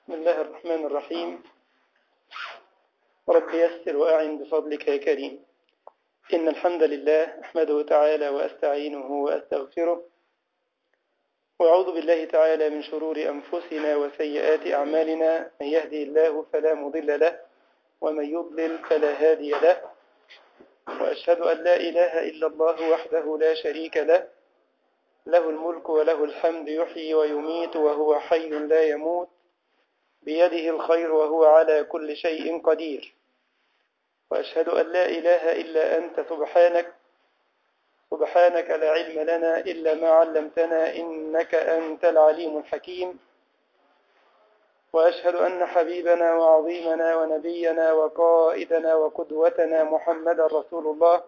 بسم الله الرحمن الرحيم رب يسر وأعن بفضلك يا كريم إن الحمد لله أحمده تعالى وأستعينه وأستغفره وأعوذ بالله تعالى من شرور أنفسنا وسيئات أعمالنا من يهدي الله فلا مضل له ومن يضلل فلا هادي له وأشهد أن لا إله إلا الله وحده لا شريك له له الملك وله الحمد يحيي ويميت وهو حي لا يموت بيده الخير وهو على كل شيء قدير وأشهد أن لا إله إلا أنت سبحانك سبحانك لا علم لنا إلا ما علمتنا إنك أنت العليم الحكيم وأشهد أن حبيبنا وعظيمنا ونبينا وقائدنا وقدوتنا محمد رسول الله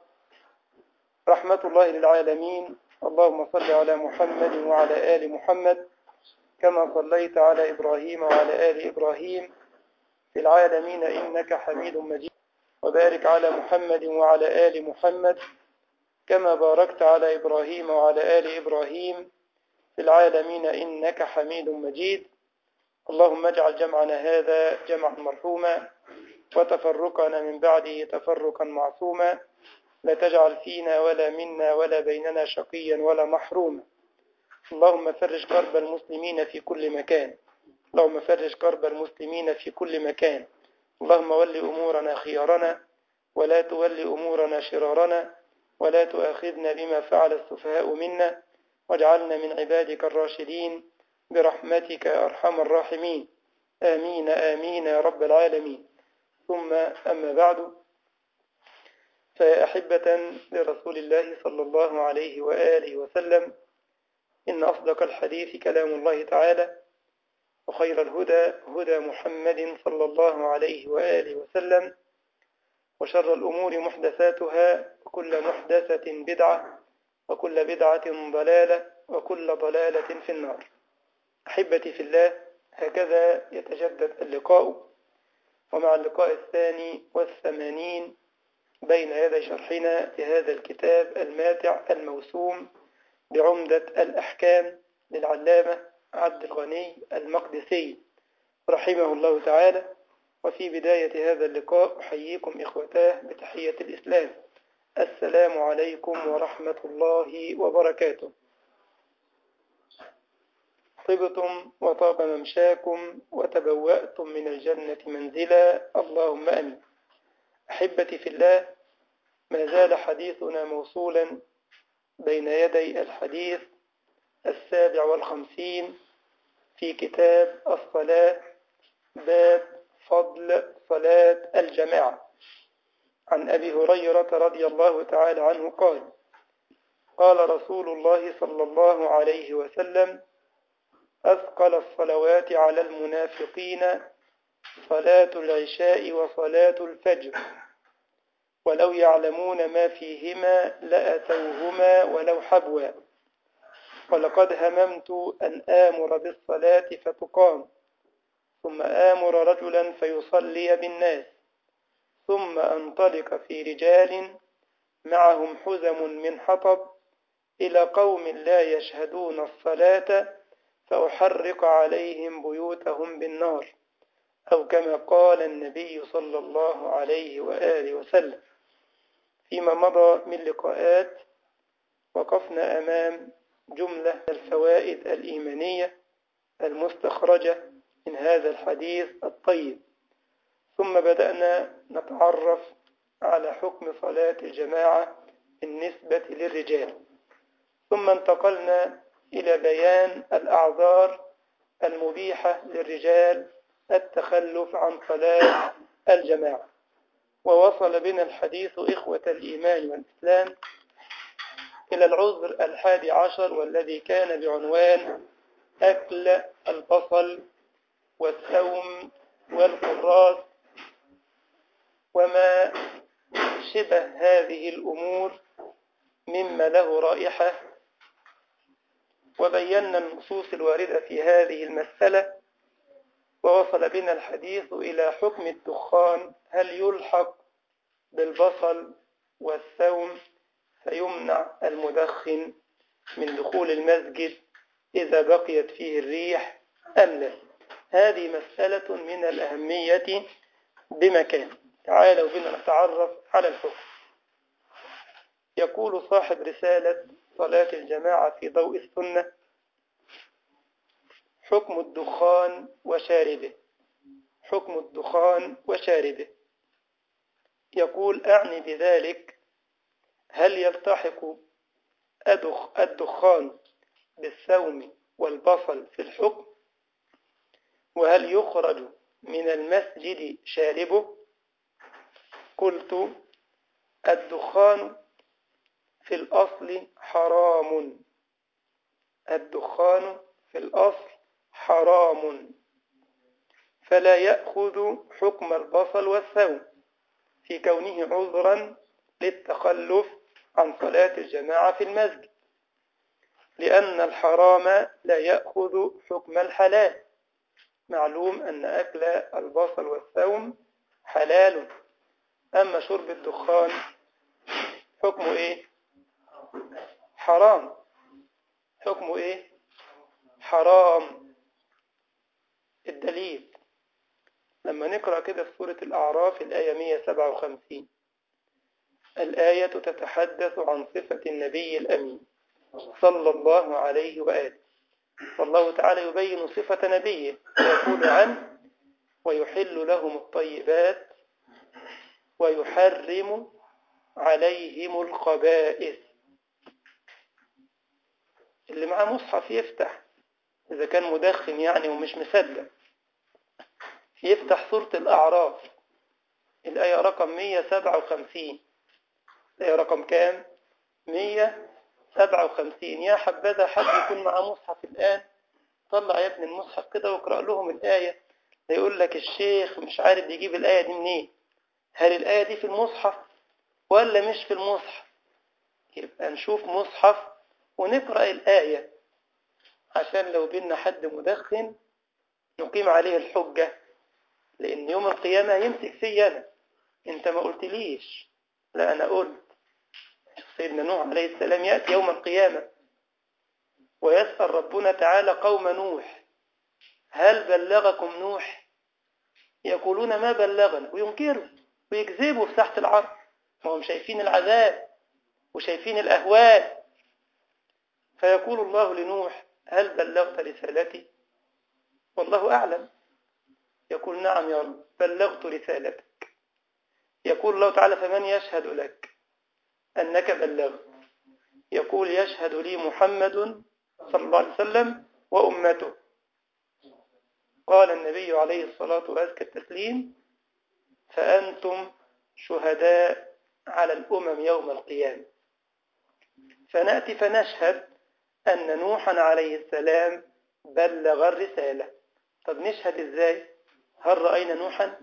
رحمة الله للعالمين اللهم صل على محمد وعلى آل محمد كما صليت على إبراهيم وعلى آل إبراهيم في العالمين إنك حميد مجيد وبارك على محمد وعلى آل محمد كما باركت على إبراهيم وعلى آل إبراهيم في العالمين إنك حميد مجيد اللهم اجعل جمعنا هذا جمعا مرحوما وتفرقنا من بعده تفرقا معصوما لا تجعل فينا ولا منا ولا بيننا شقيا ولا محروما اللهم فرج كرب المسلمين في كل مكان اللهم فرج كرب المسلمين في كل مكان اللهم ول أمورنا خيارنا ولا تول أمورنا شرارنا ولا تؤاخذنا بما فعل السفهاء منا واجعلنا من عبادك الراشدين برحمتك يا أرحم الراحمين آمين آمين يا رب العالمين ثم أما بعد فيا أحبة لرسول الله صلى الله عليه وآله وسلم إن أصدق الحديث كلام الله تعالى وخير الهدى هدى محمد صلى الله عليه وآله وسلم وشر الأمور محدثاتها وكل محدثة بدعة وكل بدعة ضلالة وكل ضلالة في النار أحبتي في الله هكذا يتجدد اللقاء ومع اللقاء الثاني والثمانين بين يدي شرحنا لهذا الكتاب الماتع الموسوم بعمدة الأحكام للعلامة عبد الغني المقدسي رحمه الله تعالى وفي بداية هذا اللقاء أحييكم إخوتاه بتحية الإسلام السلام عليكم ورحمة الله وبركاته طبتم وطاب ممشاكم وتبوأتم من الجنة منزلا اللهم أمين أحبتي في الله ما زال حديثنا موصولا بين يدي الحديث السابع والخمسين في كتاب الصلاة باب فضل صلاة الجماعة عن أبي هريرة رضي الله تعالى عنه قال قال رسول الله صلى الله عليه وسلم أثقل الصلوات على المنافقين صلاة العشاء وصلاة الفجر ولو يعلمون ما فيهما لأتوهما ولو حبوا ولقد هممت أن آمر بالصلاة فتقام ثم آمر رجلا فيصلي بالناس ثم أنطلق في رجال معهم حزم من حطب إلى قوم لا يشهدون الصلاة فأحرق عليهم بيوتهم بالنار أو كما قال النبي صلى الله عليه وآله وسلم فيما مضى من لقاءات وقفنا أمام جملة الفوائد الإيمانية المستخرجة من هذا الحديث الطيب ثم بدأنا نتعرف على حكم صلاة الجماعة بالنسبة للرجال ثم انتقلنا إلى بيان الأعذار المبيحة للرجال التخلف عن صلاة الجماعة ووصل بنا الحديث إخوة الإيمان والإسلام إلى العذر الحادي عشر والذي كان بعنوان أكل البصل والثوم والقراص وما شبه هذه الأمور مما له رائحة وبينا النصوص الواردة في هذه المسألة ووصل بنا الحديث إلى حكم الدخان هل يلحق بالبصل والثوم فيمنع المدخن من دخول المسجد إذا بقيت فيه الريح أم لا هذه مسألة من الأهمية بمكان تعالوا بنا نتعرف على الحكم يقول صاحب رسالة صلاة الجماعة في ضوء السنة حكم الدخان وشاربه حكم الدخان وشاربه يقول أعني بذلك هل يلتحق الدخان بالثوم والبصل في الحكم وهل يخرج من المسجد شاربه قلت الدخان في الأصل حرام الدخان في الأصل حرام فلا يأخذ حكم البصل والثوم في كونه عذرا للتخلف عن صلاة الجماعة في المسجد لأن الحرام لا يأخذ حكم الحلال معلوم أن أكل البصل والثوم حلال أما شرب الدخان حكمه إيه حرام حكمه إيه حرام الدليل لما نقرأ كده في سورة الأعراف الآية 157 الآية تتحدث عن صفة النبي الأمين صلى الله عليه وآله والله تعالى يبين صفة نبيه ويقول عنه ويحل لهم الطيبات ويحرم عليهم الخبائث اللي معاه مصحف يفتح إذا كان مدخن يعني ومش مصدق يفتح سورة الأعراف الآية رقم 157 الآية رقم كام؟ 157 يا حبذا حد يكون معاه مصحف الآن طلع يا ابن المصحف كده واقرأ لهم الآية يقول لك الشيخ مش عارف يجيب الآية دي منين هل الآية دي في المصحف ولا مش في المصحف يبقى نشوف مصحف ونقرأ الآية عشان لو بينا حد مدخن نقيم عليه الحجة لأن يوم القيامة يمسك فيا أنا أنت ما قلتليش لا أنا قلت سيدنا نوح عليه السلام يأتي يوم القيامة ويسأل ربنا تعالى قوم نوح هل بلغكم نوح يقولون ما بلغنا وينكروا ويكذبوا في ساحة العرض ما هم شايفين العذاب وشايفين الأهوال فيقول الله لنوح هل بلغت رسالتي والله أعلم يقول نعم يا رب بلغت رسالتك يقول الله تعالى فمن يشهد لك أنك بلغت يقول يشهد لي محمد صلى الله عليه وسلم وأمته قال النبي عليه الصلاة وأزكى التسليم فأنتم شهداء على الأمم يوم القيامة فنأتي فنشهد أن نوحا عليه السلام بلغ الرسالة طب نشهد إزاي هل رأينا نوحا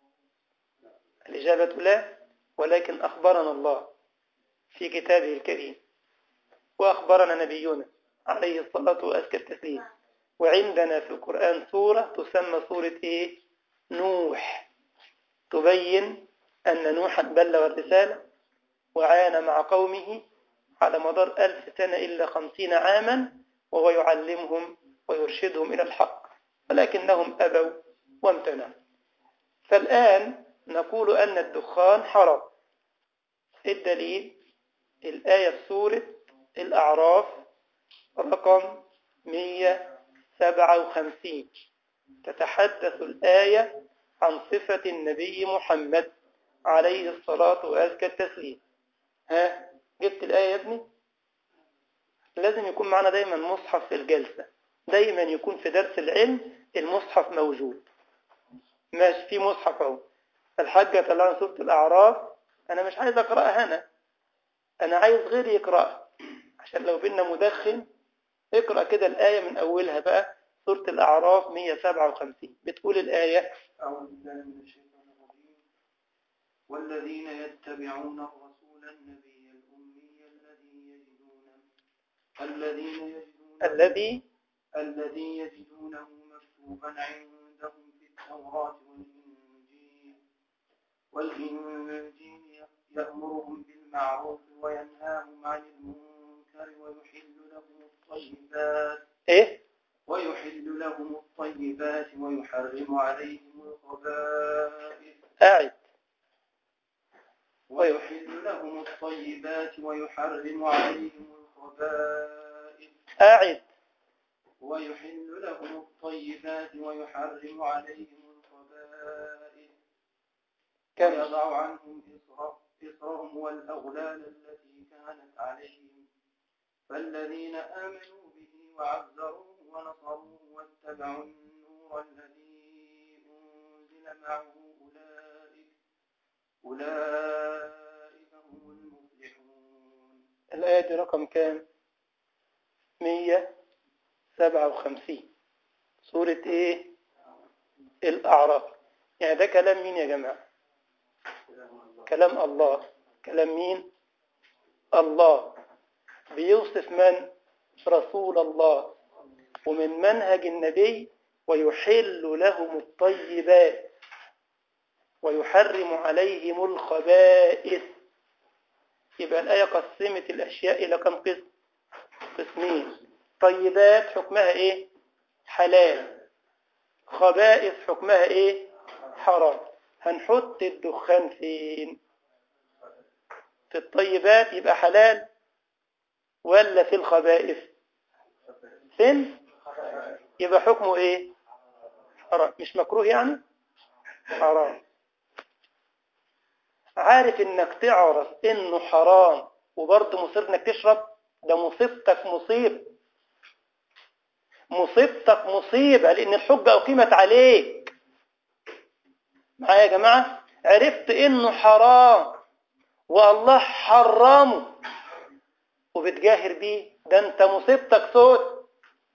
الإجابة لا ولكن أخبرنا الله في كتابه الكريم وأخبرنا نبينا عليه الصلاة وأزكى التسليم وعندنا في القرآن سورة تسمى سورة إيه؟ نوح تبين أن نوحا بلغ الرسالة وعانى مع قومه على مدار ألف سنة إلا خمسين عاما وهو يعلمهم ويرشدهم إلى الحق ولكنهم أبوا وامتنعوا فالآن نقول أن الدخان حرام الدليل الآية في سورة الأعراف رقم 157 تتحدث الآية عن صفة النبي محمد عليه الصلاة وأزكى التسليم ها جبت الآية يا ابني لازم يكون معنا دايما مصحف في الجلسة دايما يكون في درس العلم المصحف موجود ماشي في مصحف اهو الحاجة طلعنا سورة الأعراف أنا مش عايز أقرأها أنا أنا عايز غيري يقرأها عشان لو بينا مدخن اقرأ كده الآية من أولها بقى سورة الأعراف 157 بتقول الآية أعوذ بالله من الشيطان الرجيم والذين يتبعون الرسول النبي الأمي الذي يجدونه الذين يجدونه الذي الذي يجدونه مكتوبا عندهم في التوراة والإنجيل والإنجيل يأمرهم بالمعروف وينهاهم عن المنكر ويحل لهم الطيبات إيه ويحل لهم الطيبات ويحرم عليهم الخبائث أعد ويحل لهم الطيبات ويحرم عليهم الخبائث أعد ويحل لهم الطيبات ويحرم عليهم الخبائث كم ويضع عنهم إصر- إصرهم والأغلال التي كانت عليهم فالذين آمنوا به وعزروه ونصروه واتبعوا النور الذي أنزل معه أولئك أولئك هم المفلحون الآية دي رقم كام 157 سورة ايه الأعراف يعني ده كلام مين يا جماعة كلام الله كلام مين الله بيوصف من رسول الله ومن منهج النبي ويحل لهم الطيبات ويحرم عليهم الخبائث يبقى الآية قسمت الأشياء إلى كم قسم قسمين طيبات حكمها إيه حلال خبائث حكمها إيه حرام هنحط الدخان فين في الطيبات يبقى حلال ولا في الخبائث فين يبقى حكمه إيه حرام مش مكروه يعني حرام عارف انك تعرف انه حرام وبرضه مصير انك تشرب ده مصيبتك مصيبة مصيبتك مصيبة لان الحجة اقيمت عليك معايا يا جماعة عرفت انه حرام والله حرمه وبتجاهر بيه ده انت مصيبتك سود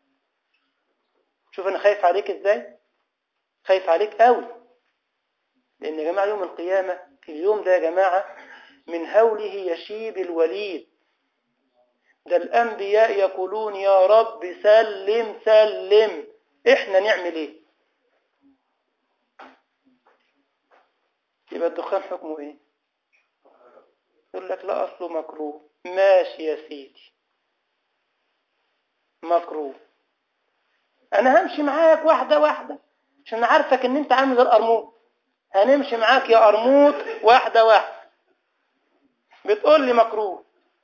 شوف انا خايف عليك ازاي خايف عليك قوي لان يا جماعة يوم القيامة في اليوم ده يا جماعة من هوله يشيب الوليد ده الأنبياء يقولون يا رب سلم سلم إحنا نعمل إيه يبقى الدخان حكمه إيه يقول لك لا أصله مكروه ماشي يا سيدي مكروه أنا همشي معاك واحدة واحدة عشان عارفك إن أنت عامل زي القرموط هنمشي معاك يا قرموط واحدة واحدة بتقول لي مكروه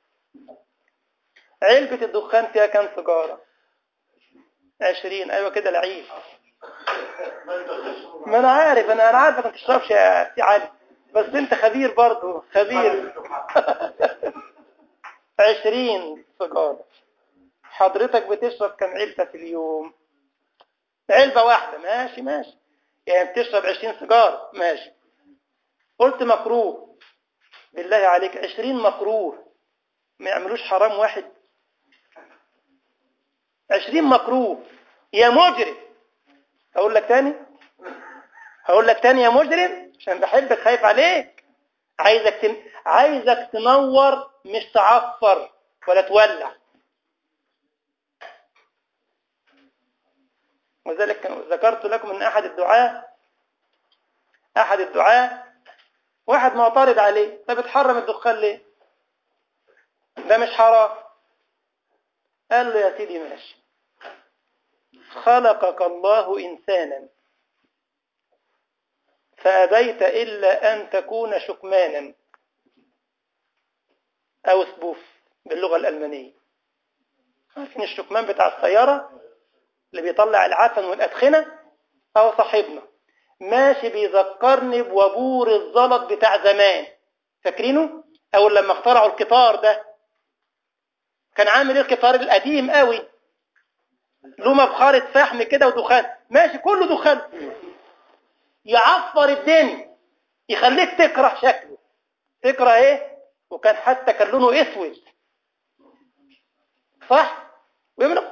علبة الدخان فيها كام سيجارة عشرين أيوة كده العيب ما أنا عارف أنا أنا عارفك ما تشربش يا سي علي بس أنت خبير برضه خبير عشرين سيجارة حضرتك بتشرب كم علبة في اليوم علبة واحدة ماشي ماشي يعني بتشرب عشرين سيجارة ماشي قلت مكروه بالله عليك عشرين مكروه ما يعملوش حرام واحد عشرين مكروه يا مجرم هقول لك تاني هقول لك تاني يا مجرم عشان بحبك خايف عليك عايزك تن... عايزك تنور مش تعفر ولا تولع وذلك ذكرت لكم ان احد الدعاة احد الدعاة واحد معترض عليه طب بتحرم الدخان ليه ده مش حرام قال له يا سيدي ماشي خلقك الله إنسانا فأبيت إلا أن تكون شكمانا أو سبوف باللغة الألمانية عارفين الشكمان بتاع السيارة اللي بيطلع العفن والأدخنة أو صاحبنا ماشي بيذكرني بوابور الزلط بتاع زمان فاكرينه أول لما اخترعوا القطار ده كان عامل ايه القطار القديم قوي له مبخرة فحم كده ودخان ماشي كله دخان يعفر الدنيا يخليك تكره شكله تكره ايه وكان حتى كان لونه اسود صح ويعمل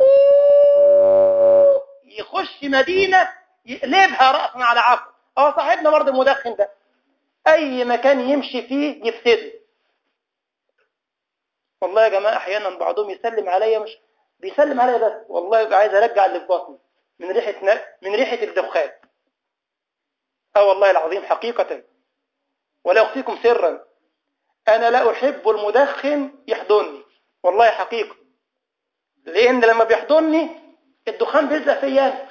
يخش مدينة يقلبها رأسا على عقل اه صاحبنا برضه المدخن ده اي مكان يمشي فيه يفسده والله يا جماعة احيانا بعضهم يسلم عليا مش بيسلم عليا بس والله يبقى عايز ارجع اللي في بطني من ريحة ن... من ريحة الدخان اه والله العظيم حقيقة ولا اخفيكم سرا انا لا احب المدخن يحضني والله حقيقة لان لما بيحضني الدخان بيلزق فيا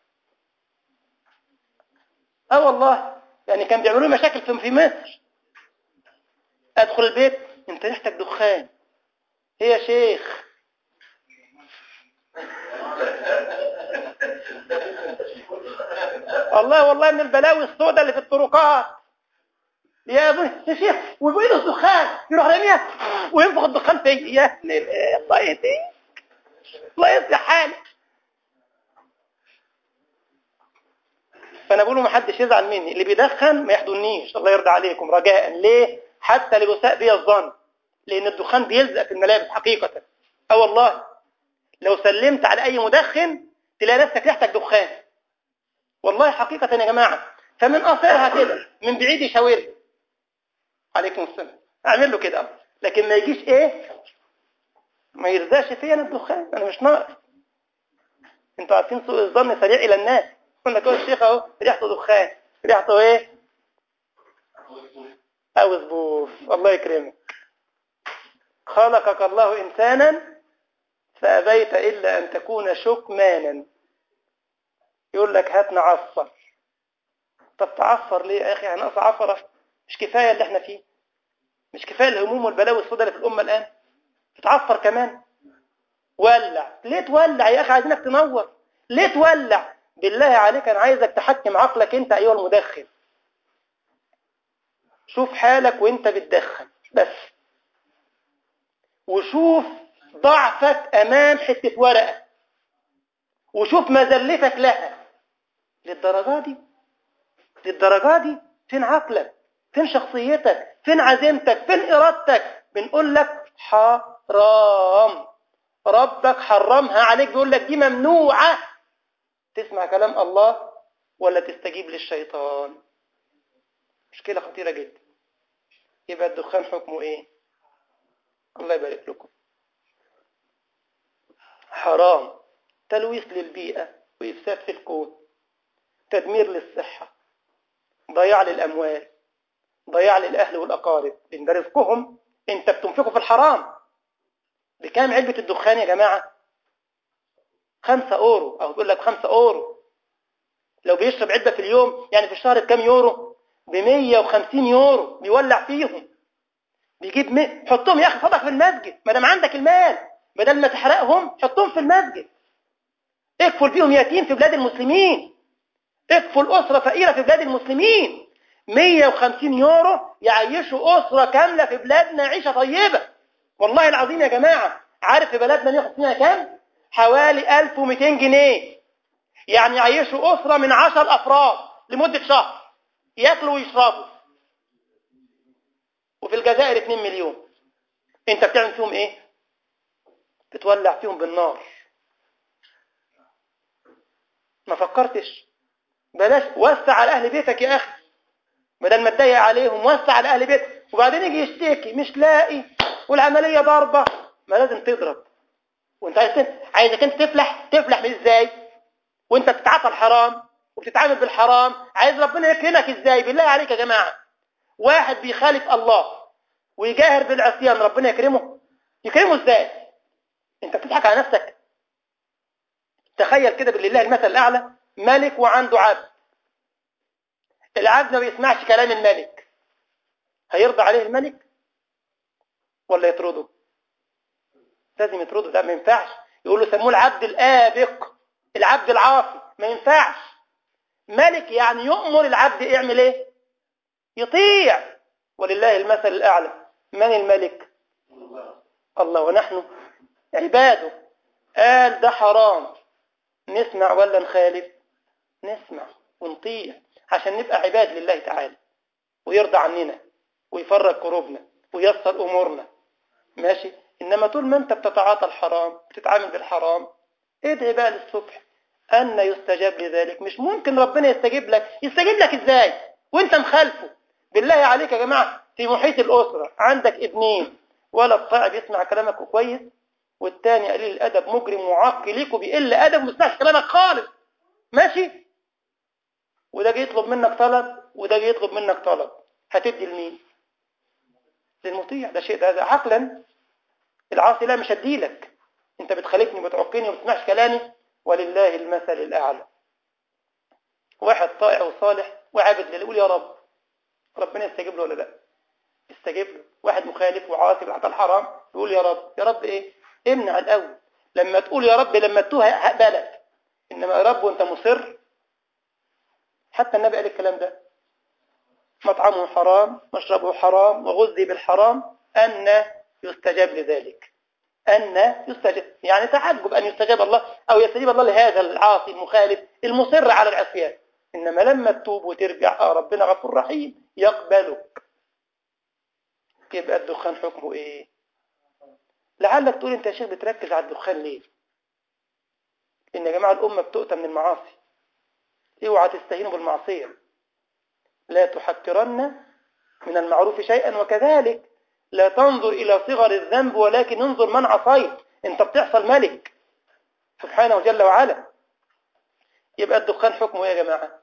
اه والله يعني كان بيعملوا لي مشاكل في في مصر ادخل البيت انت ريحتك دخان ايه يا شيخ والله والله من البلاوي السوداء اللي في الطرقات يا ابو يا شيخ وبيده الدخان يروح راميها وينفخ الدخان فيا يا ابن الايه الله يهديك الله يصلح حالك فانا بقول له ما حدش يزعل مني اللي بيدخن ما يحضنيش الله يرضى عليكم رجاء ليه حتى لبساء بي الظن لان الدخان بيلزق في الملابس حقيقه اه والله لو سلمت على اي مدخن تلاقي نفسك ريحتك دخان والله حقيقه يا جماعه فمن قصيرها كده من بعيد يشاور عليكم السلام اعمل له كده لكن ما يجيش ايه ما يرزاش فيا انا الدخان انا مش ناقص انتوا عارفين سوء الظن سريع الى الناس يقول لك الشيخ اهو ريحته دخان ريحته ايه او زبوف الله يكرمك خلقك الله انسانا فابيت الا ان تكون شكمانا يقول لك هات نعصر طب تعصر ليه يا اخي هنقص عفره مش كفايه اللي احنا فيه مش كفايه الهموم والبلاوي السوداء اللي في الامه الان تتعصر كمان ولع ليه تولع يا اخي عايزينك تنور ليه تولع بالله عليك انا عايزك تحكم عقلك انت ايها المدخن شوف حالك وانت بتدخن بس وشوف ضعفك امام حته ورقه وشوف مذلتك لها للدرجه دي للدرجه دي فين عقلك فين شخصيتك فين عزيمتك فين ارادتك بنقول لك حرام ربك حرمها عليك بيقول لك دي ممنوعه تسمع كلام الله ولا تستجيب للشيطان مشكلة خطيرة جدا يبقى الدخان حكمه ايه الله يبارك لكم حرام تلويث للبيئة وإفساد في الكون تدمير للصحة ضياع للأموال ضياع للأهل والأقارب لأن ده رزقهم أنت بتنفقه في الحرام بكام علبة الدخان يا جماعة خمسة أورو أو بيقول لك خمسة أورو لو بيشرب علبة في اليوم يعني في الشهر بكام يورو بمية وخمسين يورو بيولع فيهم بيجيب مي... حطهم يا أخي صدق في المسجد ما دام عندك المال بدل ما تحرقهم حطهم في المسجد اكفل بيهم يتيم في بلاد المسلمين اكفل أسرة فقيرة في بلاد المسلمين 150 يورو يعيشوا أسرة كاملة في بلادنا عيشة طيبة والله العظيم يا جماعة عارف في بلدنا 150 كام؟ حوالي 1200 جنيه يعني يعيشوا أسرة من 10 أفراد لمدة شهر ياكلوا ويشربوا وفي الجزائر 2 مليون انت بتعمل فيهم ايه بتولع فيهم بالنار ما فكرتش بلاش وسع على اهل بيتك يا اخي بدل ما تضيق عليهم وسع على اهل بيتك وبعدين يجي يشتكي مش لاقي والعمليه ضربه ما لازم تضرب وانت عايز عايزك انت تفلح تفلح ازاي وانت بتتعاطى الحرام وبتتعامل بالحرام عايز ربنا يكرمك ازاي بالله عليك يا جماعه واحد بيخالف الله ويجاهر بالعصيان ربنا يكرمه يكرمه ازاي انت بتضحك على نفسك تخيل كده بالله المثل الاعلى ملك وعنده عبد العبد ما بيسمعش كلام الملك هيرضى عليه الملك ولا يطرده لازم يطرده ده ما ينفعش يقول له سموه العبد الآبق العبد العاصي ما ينفعش ملك يعني يؤمر العبد يعمل ايه يطيع ولله المثل الأعلى من الملك الله ونحن عباده قال ده حرام نسمع ولا نخالف نسمع ونطيع عشان نبقى عباد لله تعالى ويرضى عننا ويفرج كروبنا ويسر أمورنا ماشي إنما طول ما أنت بتتعاطى الحرام بتتعامل بالحرام ادعي بقى للصبح أن يستجاب لذلك مش ممكن ربنا يستجيب لك يستجيب لك إزاي وانت مخالفه بالله عليك يا جماعة في محيط الأسرة عندك ابنين ولد صاعد يسمع كلامك كويس والتاني قليل الأدب مجرم معاق ليك وبيقل أدب وما يسمعش كلامك خالص ماشي وده جاي يطلب منك طلب وده جاي يطلب منك طلب هتدي لمين للمطيع ده شيء ده, ده عقلا العاصي لا مش هديلك انت بتخالفني وبتعقني وما بتسمعش كلامي ولله المثل الأعلى واحد طائع وصالح وعابد لله يقول يا رب ربنا يستجيب له ولا لا يستجيب له واحد مخالف وعاصي بالعطاء الحرام يقول يا رب يا رب ايه امنع الاول لما تقول يا رب لما تتوه هقبلك انما يا رب وانت مصر حتى النبي قال الكلام ده مطعمه حرام مشربه حرام وغذي بالحرام أن يستجاب لذلك أن يستجاب يعني تعجب أن يستجاب الله أو يستجيب الله لهذا العاصي المخالف المصر على العصيان إنما لما تتوب وترجع آه ربنا غفور رحيم يقبلك يبقى الدخان حكمه إيه لعلك تقول أنت يا شيخ بتركز على الدخان ليه إن يا جماعة الأمة بتؤتى من المعاصي اوعى تستهينوا بالمعصية لا تحقرن من المعروف شيئا وكذلك لا تنظر إلى صغر الذنب ولكن انظر من عصيت انت بتحصل ملك سبحانه جل وعلا يبقى الدخان حكمه يا جماعة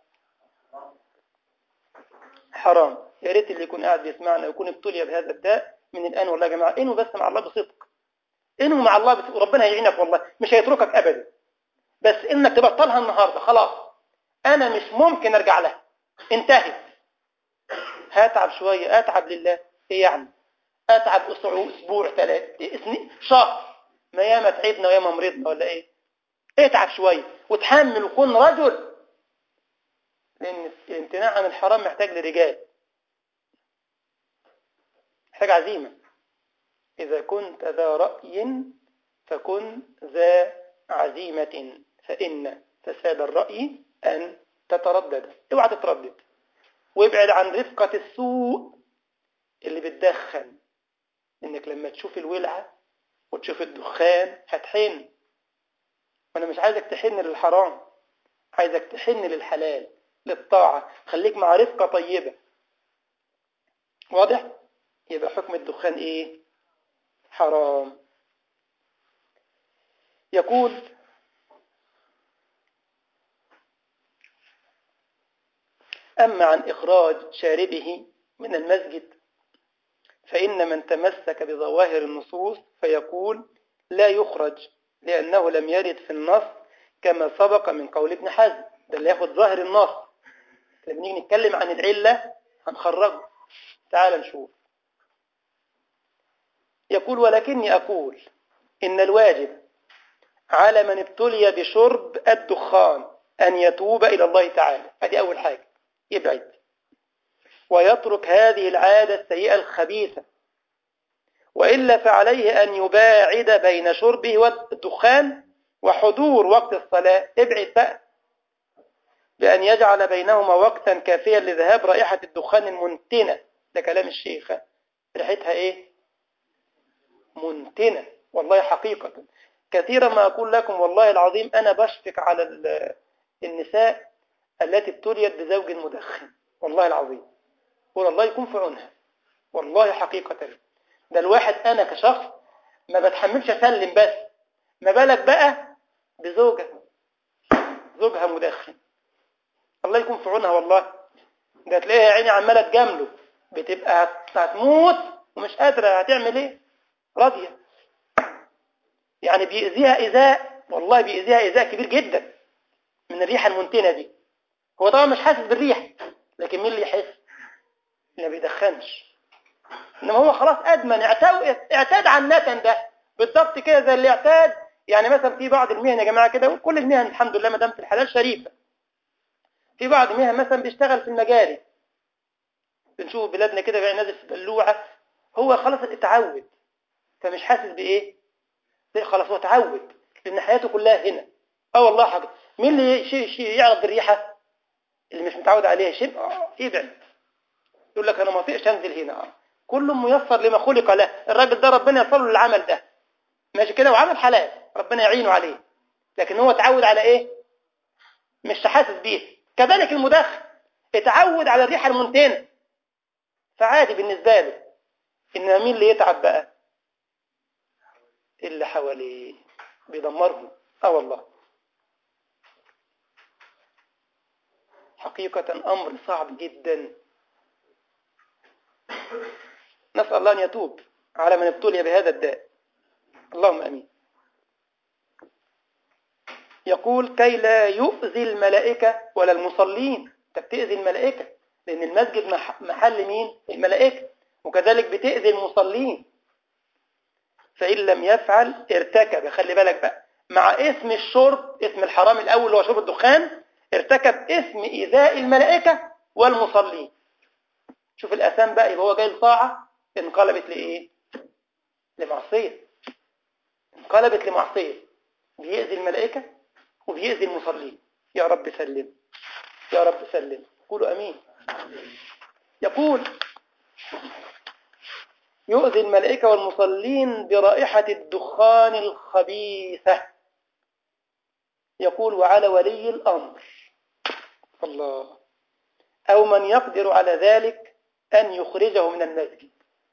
حرام يا ريت اللي يكون قاعد بيسمعنا ويكون ابتلي بهذا الداء من الآن والله يا جماعة انه بس مع الله بصدق انه مع الله بصدق وربنا هيعينك والله مش هيتركك أبدا بس انك تبطلها النهاردة خلاص انا مش ممكن ارجع لها انتهت هتعب شوية اتعب لله ايه يعني اتعب اسبوع اسبوع ثلاث سنين شهر ما ياما تعبنا وياما مرضنا ولا ايه اتعب شوية وتحمل وكن رجل لان الامتناع عن الحرام محتاج لرجال محتاج عزيمة اذا كنت ذا رأي فكن ذا عزيمة فإن فساد الرأي أن تتردد اوعى تتردد وابعد عن رفقة السوء اللي بتدخن انك لما تشوف الولعة وتشوف الدخان هتحن وانا مش عايزك تحن للحرام عايزك تحن للحلال للطاعة خليك مع رفقة طيبة واضح يبقى حكم الدخان ايه حرام يقول أما عن إخراج شاربه من المسجد فإن من تمسك بظواهر النصوص فيقول لا يخرج لأنه لم يرد في النص كما سبق من قول ابن حزم ده اللي ياخد ظاهر النص لما نيجي نتكلم عن العلة هنخرجه تعال نشوف يقول ولكني أقول إن الواجب على من ابتلي بشرب الدخان أن يتوب إلى الله تعالى هذه أول حاجة يبعد ويترك هذه العادة السيئة الخبيثة وإلا فعليه أن يباعد بين شربه والدخان وحضور وقت الصلاة ابعد بقى بأن يجعل بينهما وقتا كافيا لذهاب رائحة الدخان المنتنة ده كلام الشيخ ريحتها ايه منتنة والله حقيقة كثيرا ما أقول لكم والله العظيم أنا بشفق على النساء التي ابتليت بزوج مدخن والله العظيم قول الله يكون في عونها والله حقيقة ده الواحد أنا كشخص ما بتحملش أسلم بس ما بالك بقى بزوجة زوجها مدخن الله يكون في عونها والله ده تلاقيها عيني عمالة تجامله بتبقى هتموت ومش قادرة هتعمل ايه راضية يعني بيأذيها إيذاء والله بيأذيها إيذاء كبير جدا من الريحة المنتنة دي هو طبعا مش حاسس بالريحة لكن مين اللي يحس اللي ما بيدخنش انما هو خلاص ادمن اعتاد اعتاد على النتن ده بالضبط كده زي اللي اعتاد يعني مثلا في بعض المهن يا جماعه كده وكل المهن الحمد لله ما دام في الحلال شريفه في بعض المهن مثلا بيشتغل في المجاري بنشوف بلادنا كده بقى نازل في بلوعه هو خلاص اتعود فمش حاسس بايه خلاص هو اتعود لان حياته كلها هنا اه والله حاجه مين اللي شيء شيء يعرف بالريحه اللي مش متعود عليها شيء اه يبعد يقول لك انا ما اطيقش انزل هنا اه كل ميسر لما خلق له الراجل ده ربنا يصل له العمل ده ماشي كده وعمل حلال ربنا يعينه عليه لكن هو اتعود على ايه مش حاسس بيه كذلك المدخن اتعود على الريحه المنتنه فعادي بالنسبه له انما مين اللي يتعب بقى اللي حواليه بيدمرهم اه والله حقيقة أمر صعب جدا نسأل الله أن يتوب على من ابتلي بهذا الداء اللهم أمين يقول كي لا يؤذي الملائكة ولا المصلين انت بتأذي الملائكة لأن المسجد محل مين الملائكة وكذلك بتأذي المصلين فإن لم يفعل ارتكب خلي بالك بقى مع اسم الشرب اسم الحرام الأول هو شرب الدخان ارتكب اسم إيذاء الملائكة والمصلين شوف الأسام بقى يبقى هو جاي لطاعة انقلبت لإيه لمعصية انقلبت لمعصية بيأذي الملائكة وبيأذي المصلين يا رب سلم يا رب سلم قولوا أمين يقول يؤذي الملائكة والمصلين برائحة الدخان الخبيثة يقول وعلى ولي الأمر الله أو من يقدر على ذلك أن يخرجه من المسجد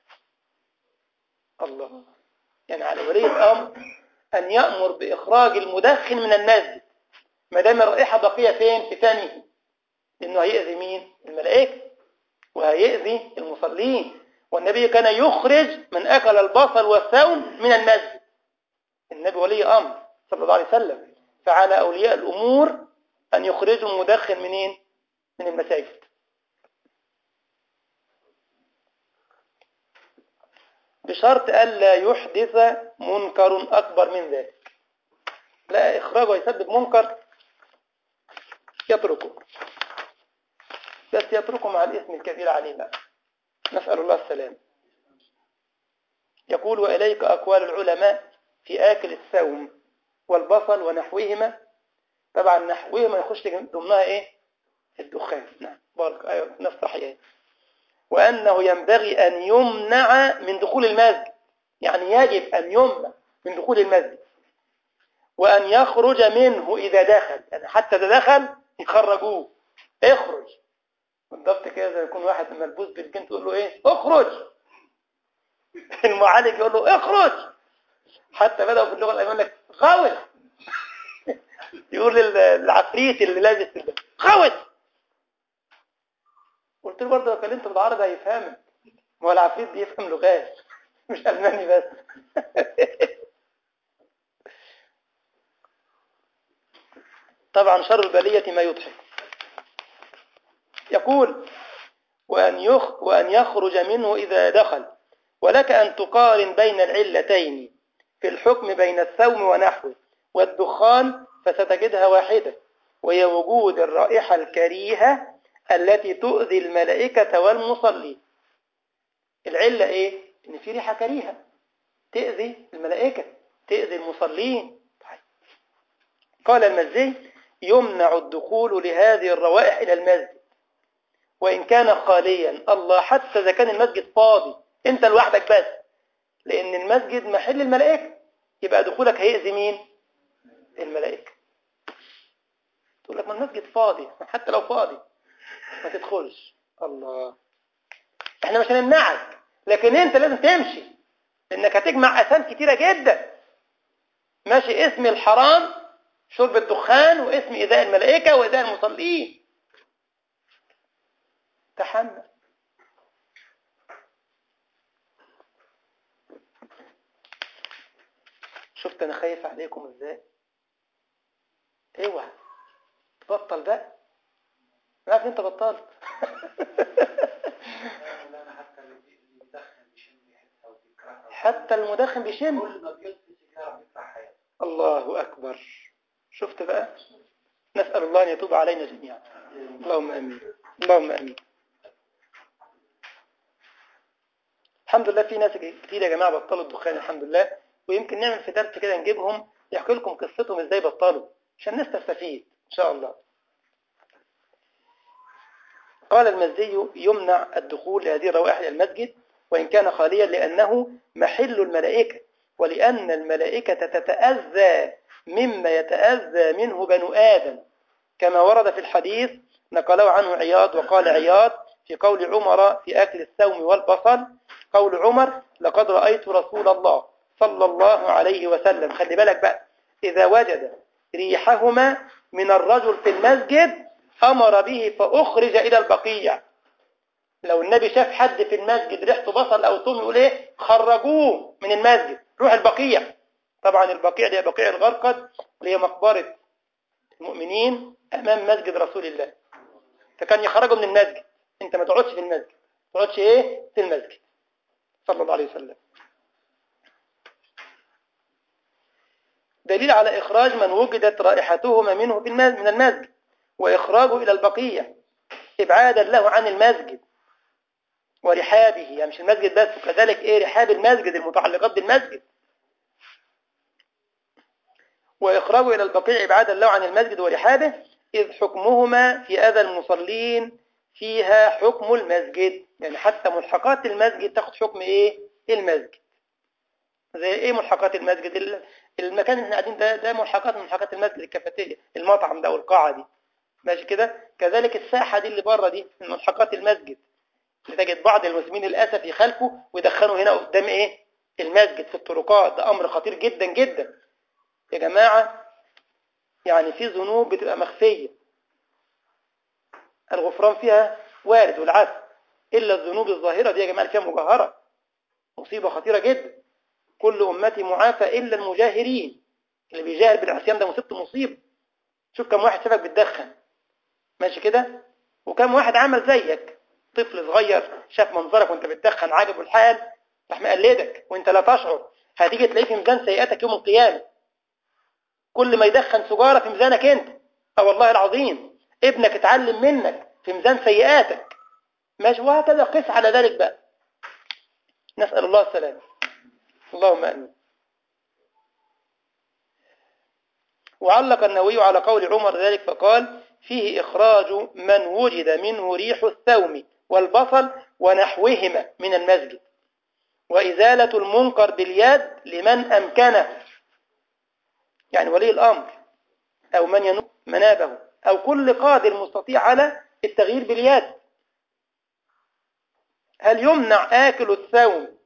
الله يعني على ولي الأمر أن يأمر بإخراج المدخن من المسجد ما دام الرائحة بقية فين في فمه لأنه هيأذي مين الملائكة وهيأذي المصلين والنبي كان يخرج من أكل البصل والثوم من المسجد النبي ولي أمر صلى الله عليه وسلم فعلى أولياء الأمور أن يخرجوا المدخن منين من المساجد بشرط ألا يحدث منكر أكبر من ذلك لا إخراجه يسبب منكر يتركه بس يتركه مع الاسم الكبير عليه بقى نسأل الله السلام يقول وإليك أقوال العلماء في آكل الثوم والبصل ونحوهما طبعا نحوهما يخش ضمنها إيه الدخان نعم بارك أيوة نفس صحيح وأنه ينبغي أن يمنع من دخول المسجد يعني يجب أن يمنع من دخول المسجد وأن يخرج منه إذا دخل يعني حتى إذا دخل يخرجوه اخرج بالضبط كده زي يكون واحد ملبوس بالجن تقول له ايه اخرج المعالج يقول له اخرج حتى بدأوا في اللغة الألمانية لك غاوز يقول للعفريت اللي لابس ده غاوز قلت له برضه لو كلمت بالعربي هيفهمك ما هو العفريت بيفهم لغات مش ألماني بس طبعا شر البلية ما يضحك يقول وأن, يخ وأن يخرج منه إذا دخل ولك أن تقارن بين العلتين في الحكم بين الثوم ونحوه والدخان فستجدها واحدة وهي وجود الرائحة الكريهة التي تؤذي الملائكة والمصلين العلة إيه؟ إن في ريحة كريهة تأذي الملائكة تأذي المصلين قال المزي يمنع الدخول لهذه الروائح إلى المسجد وإن كان خاليا الله حتى إذا كان المسجد فاضي أنت لوحدك بس لأن المسجد محل الملائكة يبقى دخولك هيأذي مين الملائكة تقول لك ما المسجد فاضي حتى لو فاضي ما تدخلش الله احنا مش هنمنعك لكن انت لازم تمشي لانك هتجمع اثام كتيرة جدا ماشي اسم الحرام شرب الدخان واسم ايذاء الملائكة وايذاء المصلين تحمل شفت انا خايف عليكم ازاي اوعى تبطل بقى ما عارف انت بطلت حتى المدخن بيشم الله أكبر شفت بقى نسأل الله أن يتوب علينا جميعا اللهم أمين اللهم أمين الحمد لله في ناس كتير يا جماعة بطلوا الدخان الحمد لله ويمكن نعمل في درس كده نجيبهم يحكي لكم قصتهم ازاي بطلوا عشان الناس تستفيد ان شاء الله قال المزي يمنع الدخول لهذه الروائح إلى المسجد وإن كان خاليا لأنه محل الملائكة ولأن الملائكة تتأذى مما يتأذى منه بنو آدم كما ورد في الحديث نقله عنه عياض وقال عياض في قول عمر في أكل الثوم والبصل قول عمر لقد رأيت رسول الله صلى الله عليه وسلم خلي بالك بقى إذا وجد ريحهما من الرجل في المسجد أمر به فأخرج إلى البقيع لو النبي شاف حد في المسجد ريحته بصل أو ثوم يقول إيه خرجوه من المسجد روح البقيع طبعا البقيع دي بقيع الغرقد اللي هي مقبرة المؤمنين أمام مسجد رسول الله فكان يخرجوا من المسجد أنت ما تقعدش في المسجد ما تقعدش إيه في المسجد صلى الله عليه وسلم دليل على إخراج من وجدت رائحتهما منه في المسجد من المسجد وإخراجه إلى البقية إبعادا له عن المسجد ورحابه يعني مش المسجد بس وكذلك إيه رحاب المسجد المتعلقات بالمسجد وإخراجه إلى البقيع إبعادا له عن المسجد ورحابه إذ حكمهما في أذى المصلين فيها حكم المسجد يعني حتى ملحقات المسجد تاخد حكم إيه المسجد زي إيه ملحقات المسجد المكان اللي احنا قاعدين ده ده ملحقات من ملحقات المسجد الكافيتيريا المطعم ده والقاعة دي ماشي كده كذلك الساحة دي اللي بره دي من ملحقات المسجد لتجد بعض المسلمين للأسف يخالفوا ويدخنوا هنا قدام إيه المسجد في الطرقات ده أمر خطير جدا جدا يا جماعة يعني في ذنوب بتبقى مخفية الغفران فيها وارد والعفو إلا الذنوب الظاهرة دي يا جماعة فيها مجاهرة مصيبة خطيرة جدا كل أمتي معافى إلا المجاهرين اللي بيجاهر بالعصيان ده مصيبته مصيبة شوف كم واحد شافك بتدخن ماشي كده وكم واحد عمل زيك طفل صغير شاف منظرك وانت بتدخن عاجبه الحال راح مقلدك وانت لا تشعر هتيجي تلاقيه في ميزان سيئاتك يوم القيامة كل ما يدخن سجارة في ميزانك انت اه والله العظيم ابنك اتعلم منك في ميزان سيئاتك ماشي وهكذا قس على ذلك بقى نسأل الله السلامة اللهم امين وعلق النووي على قول عمر ذلك فقال فيه إخراج من وجد منه ريح الثوم والبصل ونحوهما من المسجد وإزالة المنكر باليد لمن أمكنه يعني ولي الأمر أو من ينوب منابه أو كل قادر مستطيع على التغيير باليد هل يمنع آكل الثوم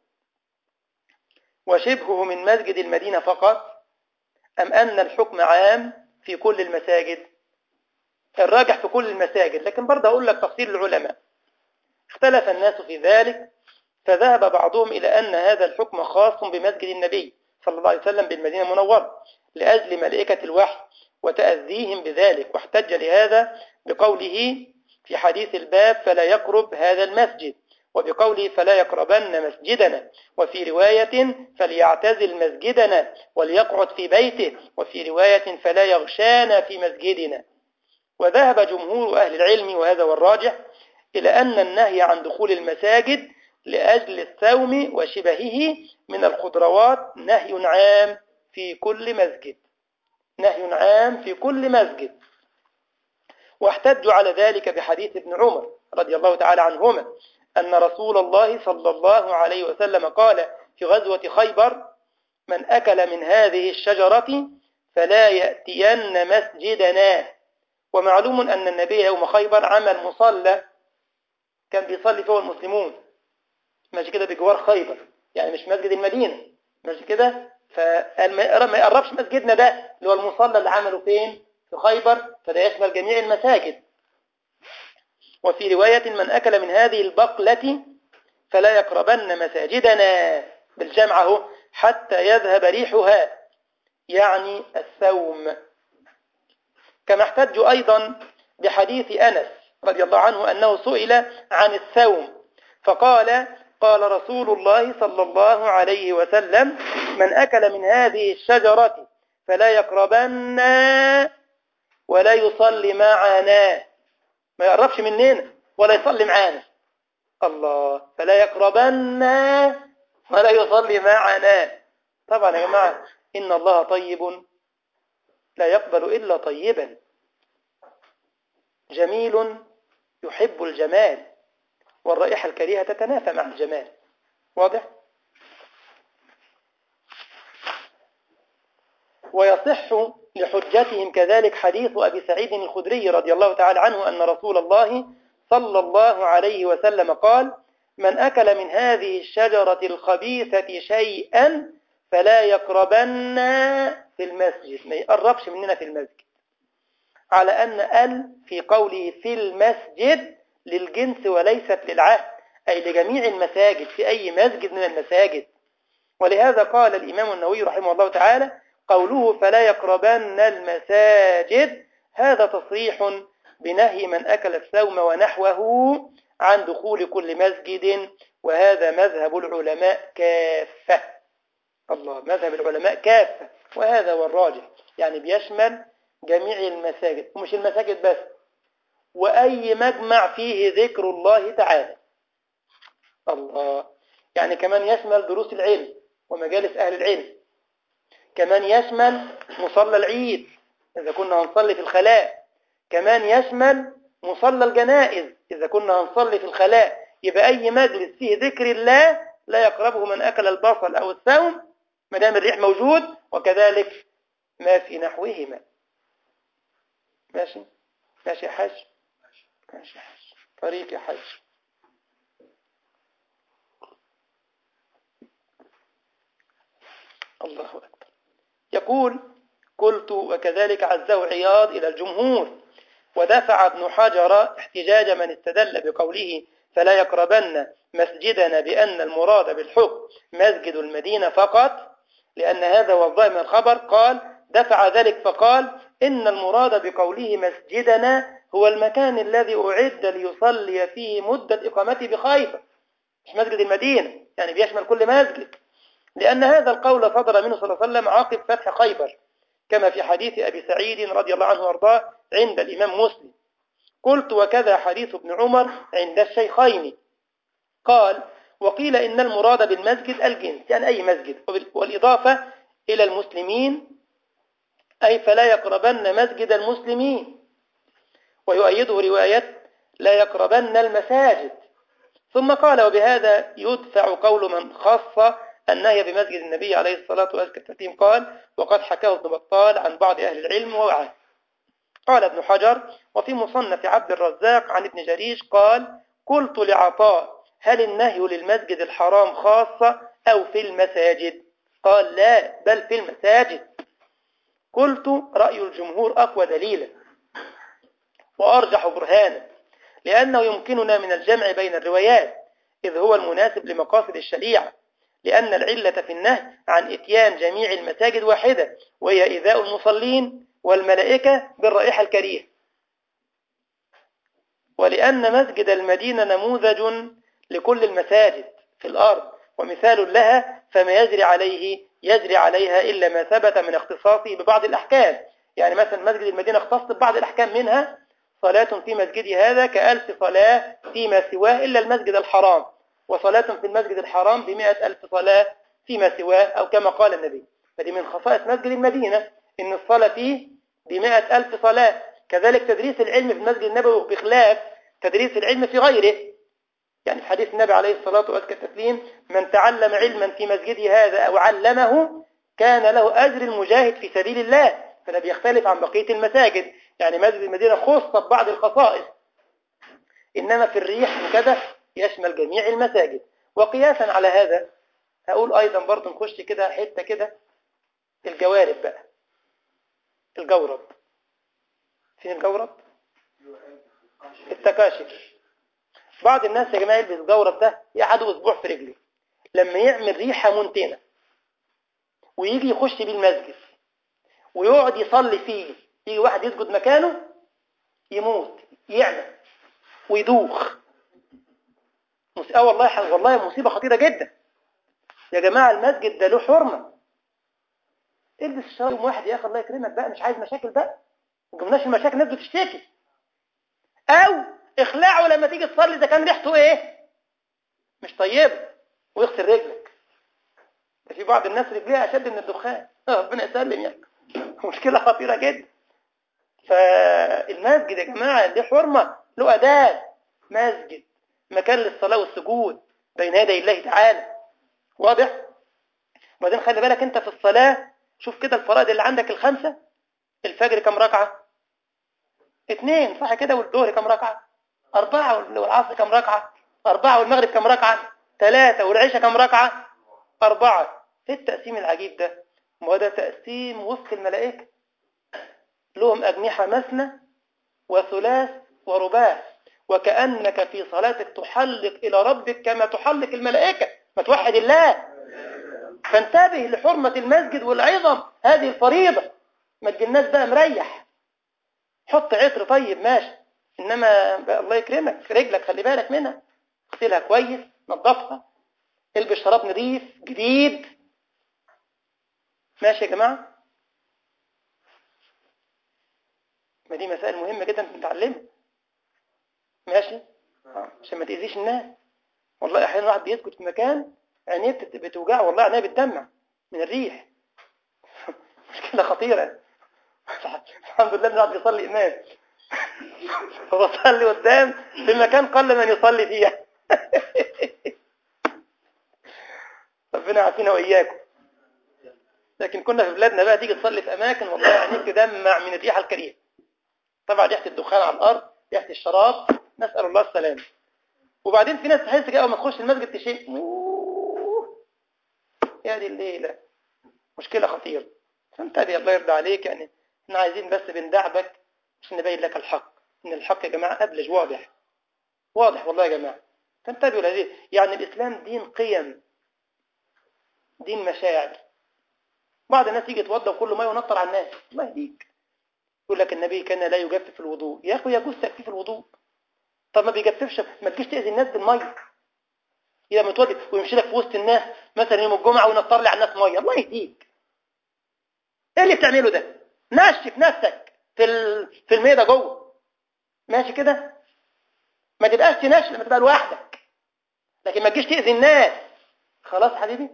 وشبهه من مسجد المدينة فقط أم أن الحكم عام في كل المساجد الراجح في كل المساجد لكن برضه أقول لك تفصيل العلماء اختلف الناس في ذلك فذهب بعضهم إلى أن هذا الحكم خاص بمسجد النبي صلى الله عليه وسلم بالمدينة المنورة لأجل ملائكة الوحي وتأذيهم بذلك واحتج لهذا بقوله في حديث الباب فلا يقرب هذا المسجد وبقوله فلا يقربن مسجدنا وفي رواية فليعتزل مسجدنا وليقعد في بيته وفي رواية فلا يغشانا في مسجدنا وذهب جمهور أهل العلم وهذا هو الراجح إلى أن النهي عن دخول المساجد لأجل الثوم وشبهه من الخضروات نهي عام في كل مسجد نهي عام في كل مسجد واحتجوا على ذلك بحديث ابن عمر رضي الله تعالى عنهما أن رسول الله صلى الله عليه وسلم قال في غزوة خيبر من أكل من هذه الشجرة فلا يأتين مسجدنا ومعلوم أن النبي يوم خيبر عمل مصلى كان بيصلي فيه المسلمون ماشي كده بجوار خيبر يعني مش مسجد المدينة ماشي كده فما يقربش مسجدنا ده اللي هو المصلى اللي عمله فين في خيبر فده يشمل جميع المساجد وفي رواية من أكل من هذه البقلة فلا يقربن مساجدنا بالجمع حتى يذهب ريحها يعني الثوم كما احتجوا أيضا بحديث أنس رضي الله عنه أنه سئل عن الثوم فقال قال رسول الله صلى الله عليه وسلم من أكل من هذه الشجرة فلا يقربن ولا يصلي معنا ما يقربش مننا ولا يصلي معانا الله فلا يقربن ولا يصلي معنا طبعا يا جماعة إن الله طيب لا يقبل إلا طيبا جميل يحب الجمال والرائحة الكريهة تتنافى مع الجمال واضح؟ ويصح لحجتهم كذلك حديث أبي سعيد الخدري رضي الله تعالى عنه أن رسول الله صلى الله عليه وسلم قال من أكل من هذه الشجرة الخبيثة شيئا فلا يقربن في المسجد ما يقربش مننا في المسجد على أن ال في قوله في المسجد للجنس وليست للعهد أي لجميع المساجد في أي مسجد من المساجد ولهذا قال الإمام النووي رحمه الله تعالى قوله فلا يقربن المساجد هذا تصريح بنهي من أكل الثوم ونحوه عن دخول كل مسجد وهذا مذهب العلماء كافة الله مذهب العلماء كافة وهذا هو الراجح يعني بيشمل جميع المساجد ومش المساجد بس وأي مجمع فيه ذكر الله تعالى الله يعني كمان يشمل دروس العلم ومجالس أهل العلم كمان يشمل مصلى العيد إذا كنا هنصلي في الخلاء كمان يشمل مصلى الجنائز إذا كنا هنصلي في الخلاء يبقى أي مجلس فيه ذكر الله لا يقربه من أكل البصل أو الثوم ما دام الريح موجود وكذلك ما في نحوهما ماشي ماشي يا حاج ماشي يا حاج طريق يا حاج الله أكبر يقول قلت وكذلك عزه عياض إلى الجمهور ودفع ابن حجر احتجاج من استدل بقوله فلا يقربن مسجدنا بأن المراد بالحكم مسجد المدينة فقط لأن هذا هو الظاهر من الخبر قال دفع ذلك فقال إن المراد بقوله مسجدنا هو المكان الذي أعد ليصلي فيه مدة إقامته بخيبر مش مسجد المدينة يعني بيشمل كل مسجد لأن هذا القول صدر منه صلى الله عليه وسلم عقب فتح خيبر كما في حديث أبي سعيد رضي الله عنه وارضاه عند الإمام مسلم قلت وكذا حديث ابن عمر عند الشيخين قال وقيل إن المراد بالمسجد الجنس يعني أي مسجد والإضافة إلى المسلمين أي فلا يقربن مسجد المسلمين ويؤيده رواية لا يقربن المساجد ثم قال وبهذا يدفع قول من خص النهي بمسجد النبي عليه الصلاة والسلام قال وقد حكاه ابن بطال عن بعض أهل العلم ووعاه قال ابن حجر وفي مصنف عبد الرزاق عن ابن جريش قال قلت لعطاء هل النهي للمسجد الحرام خاصة أو في المساجد قال لا بل في المساجد قلت رأي الجمهور أقوى دليلا وأرجح برهانا لأنه يمكننا من الجمع بين الروايات إذ هو المناسب لمقاصد الشريعة لأن العلة في النهي عن إتيان جميع المساجد واحدة وهي إيذاء المصلين والملائكة بالرائحة الكريهة ولأن مسجد المدينة نموذج لكل المساجد في الأرض ومثال لها فما يجري عليه يجري عليها إلا ما ثبت من اختصاصه ببعض الأحكام يعني مثلا مسجد المدينة اختص ببعض الأحكام منها صلاة في مسجد هذا كألف صلاة فيما سواه إلا المسجد الحرام وصلاة في المسجد الحرام بمئة ألف صلاة فيما سواه أو كما قال النبي فدي من خصائص مسجد المدينة إن الصلاة فيه بمئة ألف صلاة كذلك تدريس العلم في المسجد النبوي بخلاف تدريس العلم في غيره يعني في حديث النبي عليه الصلاة والتسليم من تعلم علما في مسجده هذا أو علمه كان له أجر المجاهد في سبيل الله فده بيختلف عن بقية المساجد يعني مسجد المدينة خص ببعض الخصائص إنما في الريح وكذا يشمل جميع المساجد وقياسا على هذا هقول أيضا برضه نخش كده حتة كده الجوارب بقى الجورب فين الجورب التكاشف بعض الناس يا جماعة يلبس الجورب ده يقعدوا أسبوع في رجله لما يعمل ريحة منتنة ويجي يخش بيه المسجد ويقعد يصلي فيه يجي واحد يسجد مكانه يموت يعمى ويدوخ اه والله والله مصيبة خطيرة جدا يا جماعة المسجد ده له حرمة البس الشهر يوم واحد يا اخي الله يكرمك بقى مش عايز مشاكل بقى ما جبناش المشاكل الناس بتشتكي او اخلعه لما تيجي تصلي اذا كان ريحته ايه مش طيبه ويغسل رجلك في بعض الناس رجليها اشد من الدخان ربنا يسلم يعني مشكله خطيره جدا فالمسجد يا جماعه له حرمه له اداب مسجد مكان للصلاه والسجود بين يدي الله تعالى واضح وبعدين خلي بالك انت في الصلاه شوف كده الفرائض اللي عندك الخمسه الفجر كم ركعه اثنين صح كده والظهر كم ركعه أربعة والعصر كم ركعة أربعة والمغرب كم ركعة ثلاثة والعشاء كم ركعة أربعة في التقسيم العجيب ده ما ده تقسيم وفق الملائكة لهم أجنحة مثنى وثلاث ورباع وكأنك في صلاتك تحلق إلى ربك كما تحلق الملائكة ما توحد الله فانتبه لحرمة المسجد والعظم هذه الفريضة ما تجيلناش بقى مريح حط عطر طيب ماشي انما الله يكرمك رجلك خلي بالك منها اغسلها كويس نظفها البس شراب نظيف جديد ماشي يا جماعه ما دي مسائل مهمه جدا نتعلمها ماشي آه، عشان ما تاذيش الناس والله احيانا واحد بيسكت في مكان عينيه بتت- بتوجعه والله عينيه بتدمع من الريح مشكله خطيره الحمد لله ان الواحد بيصلي امام فبصلي قدام في مكان قل من يصلي فيها ربنا يعافينا واياكم لكن كنا في بلادنا بقى تيجي تصلي في اماكن والله عينيك تدمع من الريحه الكريهه طبعا ريحه الدخان على الارض ريحه الشراب نسال الله السلامه وبعدين في ناس تحس كده اول ما تخش المسجد تشم أوه، يا دي الليله مشكله خطيره فانتبه الله يرضى عليك يعني احنا عايزين بس بندعبك عشان نبين لك الحق ان الحق يا جماعه ابلج واضح واضح والله يا جماعه فانتبهوا لهذه يعني الاسلام دين قيم دين مشاعر بعض الناس يجي يتوضا وكل ما ينطر على الناس الله يهديك يقول لك النبي كان لا يجفف الوضوء يا اخي يجوز تجفيف الوضوء طب ما بيجففش ما تجيش تاذي الناس بالميه اذا متوضي ويمشي لك في وسط الناس مثلا يوم الجمعه وينطر لي على الناس ميه الله يهديك ايه اللي بتعمله ده نشف نفسك في ال- في المية جوه ماشي كده ما تبقاش تنشف لما تبقى لوحدك لكن ما تجيش تاذي الناس خلاص حبيبي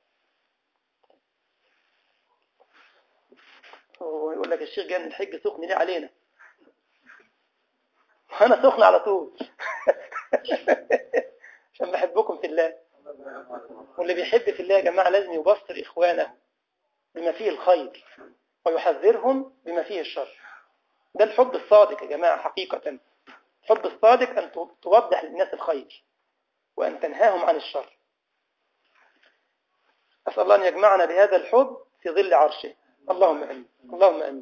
هو يقول لك الشيخ جاي من الحج سخن ليه علينا انا سخن على طول عشان بحبكم في الله واللي بيحب في الله يا جماعه لازم يبصر اخوانه بما فيه الخير ويحذرهم بما فيه الشر ده الحب الصادق يا جماعه حقيقه الحب الصادق ان توضح للناس الخير وان تنهاهم عن الشر اسال الله ان يجمعنا بهذا الحب في ظل عرشه اللهم امين اللهم امين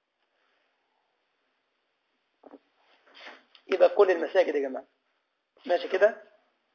يبقى كل المساجد يا جماعه ماشي كده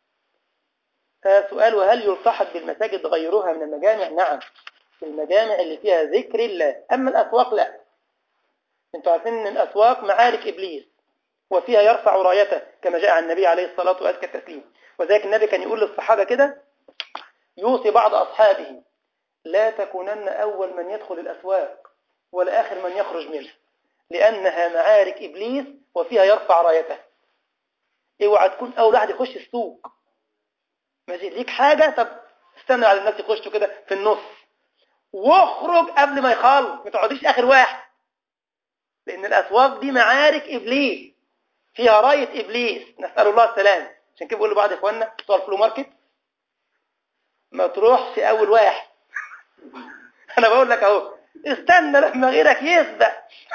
آه سؤال وهل يلتحق بالمساجد غيرها من المجامع نعم في المجامع اللي فيها ذكر الله أما الأسواق لا انتوا عارفين ان الأسواق معارك إبليس وفيها يرفع رايته كما جاء عن النبي عليه الصلاة وأزكى التسليم وذلك النبي كان يقول للصحابة كده يوصي بعض أصحابه لا تكونن أول من يدخل الأسواق ولا آخر من يخرج منها لأنها معارك إبليس وفيها يرفع رايته اوعى تكون أول واحد يخش السوق ماشي ليك حاجة طب استنى على الناس يخشوا كده في النص واخرج قبل ما يخلص ما تقعديش آخر واحد لأن الأسواق دي معارك إبليس فيها راية إبليس نسأل الله السلام عشان كده بقول لبعض إخواننا بتوع الفلو ماركت ما تروحش أول واحد أنا بقول لك أهو استنى لما غيرك يسبق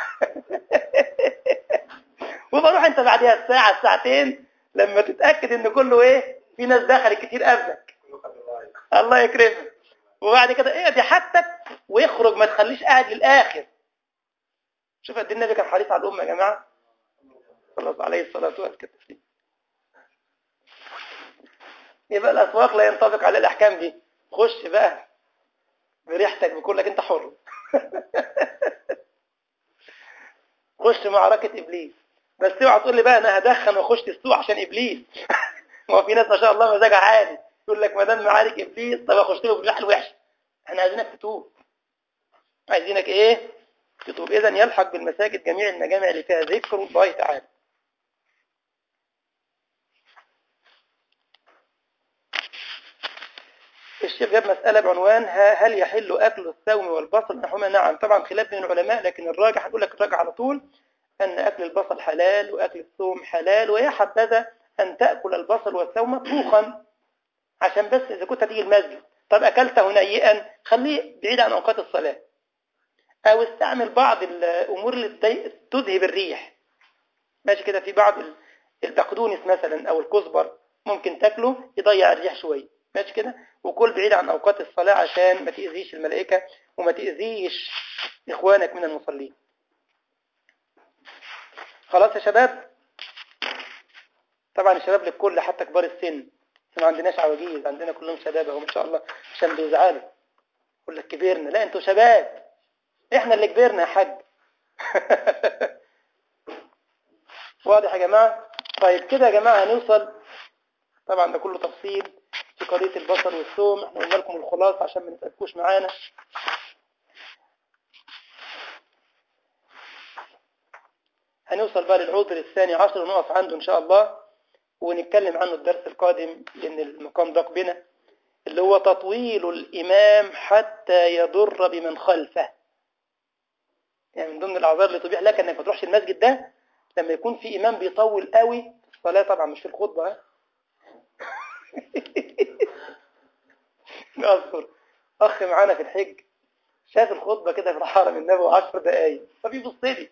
وبروح أنت بعدها الساعة الساعتين لما تتأكد إن كله إيه في ناس دخلت كتير قبلك الله يكرمك وبعد كده ايه دي حاجتك ويخرج ما تخليش قاعد للآخر شوف قد النبي كان حريص على الأمة يا جماعة صلى الله عليه الصلاة والسلام يبقى الأسواق لا ينطبق على الأحكام دي خش بقى بريحتك بكلك انت حر خش معركة إبليس بس اوعى تقول لي بقى أنا هدخن وأخش السوق عشان إبليس ما هو في ناس ما شاء الله مزاجها عالي يقول لك ما دام معارك إبليس طب أخش له بالريحة الوحشة احنا عايزينك تتوب عايزينك إيه تتوب إذا يلحق بالمساجد جميع المجامع اللي فيها ذكر الله تعالى الشيخ جاب مسألة بعنوان هل يحل أكل الثوم والبصل نحوما نعم طبعا خلاف بين العلماء لكن الراجح هقول لك الراجح على طول أن أكل البصل حلال وأكل الثوم حلال ويا حبذا أن تأكل البصل والثوم مطبوخا عشان بس إذا كنت هتيجي المسجد طب أكلته نيئا خليه بعيد عن أوقات الصلاة أو استعمل بعض الأمور اللي تذهب الريح ماشي كده في بعض البقدونس مثلا أو الكزبر ممكن تاكله يضيع الريح شوية ماشي كده وكل بعيد عن أوقات الصلاة عشان ما تأذيش الملائكة وما تأذيش إخوانك من المصلين خلاص يا شباب طبعا الشباب للكل حتى كبار السن ما عندناش عواجيز عندنا كلهم شباب اهو ما شاء الله عشان بيزعلوا يقول لك كبرنا لا انتوا شباب احنا اللي كبرنا يا حاج واضح يا جماعة طيب كده يا جماعة هنوصل طبعا ده كله تفصيل في قضية البصل والثوم احنا قلنا لكم الخلاصة عشان ما نتأكوش معانا هنوصل بقى للعذر الثاني عشر ونقف عنده إن شاء الله ونتكلم عنه الدرس القادم لأن المقام ضاق بنا اللي هو تطويل الإمام حتى يضر بمن خلفه يعني من ضمن الأعذار اللي تبيح لك أنك ما تروحش المسجد ده لما يكون في إمام بيطول قوي في الصلاة طبعا مش في الخطبة ها أذكر أخ معانا في الحج شاف الخطبة كده في حرم النبي عشر دقايق فبيبص لي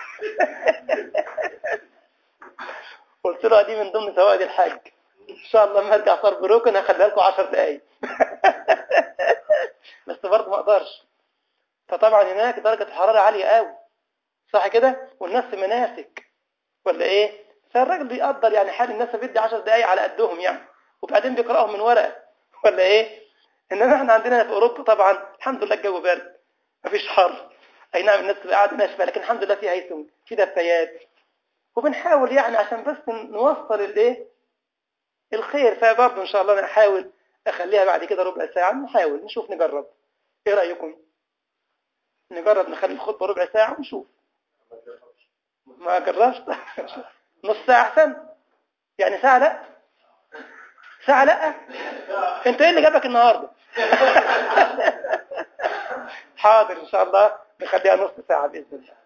قلت له دي من ضمن فوائد الحج ان شاء الله لما ارجع صار بروكن هخليها لكم 10 دقايق بس برضه ما اقدرش فطبعا هناك درجة الحرارة عالية قوي صح كده والناس في مناسك ولا ايه فالراجل بيقدر يعني حال الناس بيدي 10 دقايق على قدهم يعني وبعدين بيقراهم من ورقة ولا ايه انما احنا عندنا في اوروبا طبعا الحمد لله الجو بارد مفيش حر اي نعم الناس تبقى قاعده ناشفه لكن الحمد لله في هيثم في دفايات وبنحاول يعني عشان بس نوصل الايه الخير فبرضه ان شاء الله انا احاول اخليها بعد كده ربع ساعه نحاول نشوف نجرب ايه رايكم نجرب نخلي الخطبه ربع ساعه ونشوف ما جربش نص ساعه احسن يعني ساعه لا ساعه لا انت ايه اللي جابك النهارده حاضر ان شاء الله نخليها نص ساعه باذن الله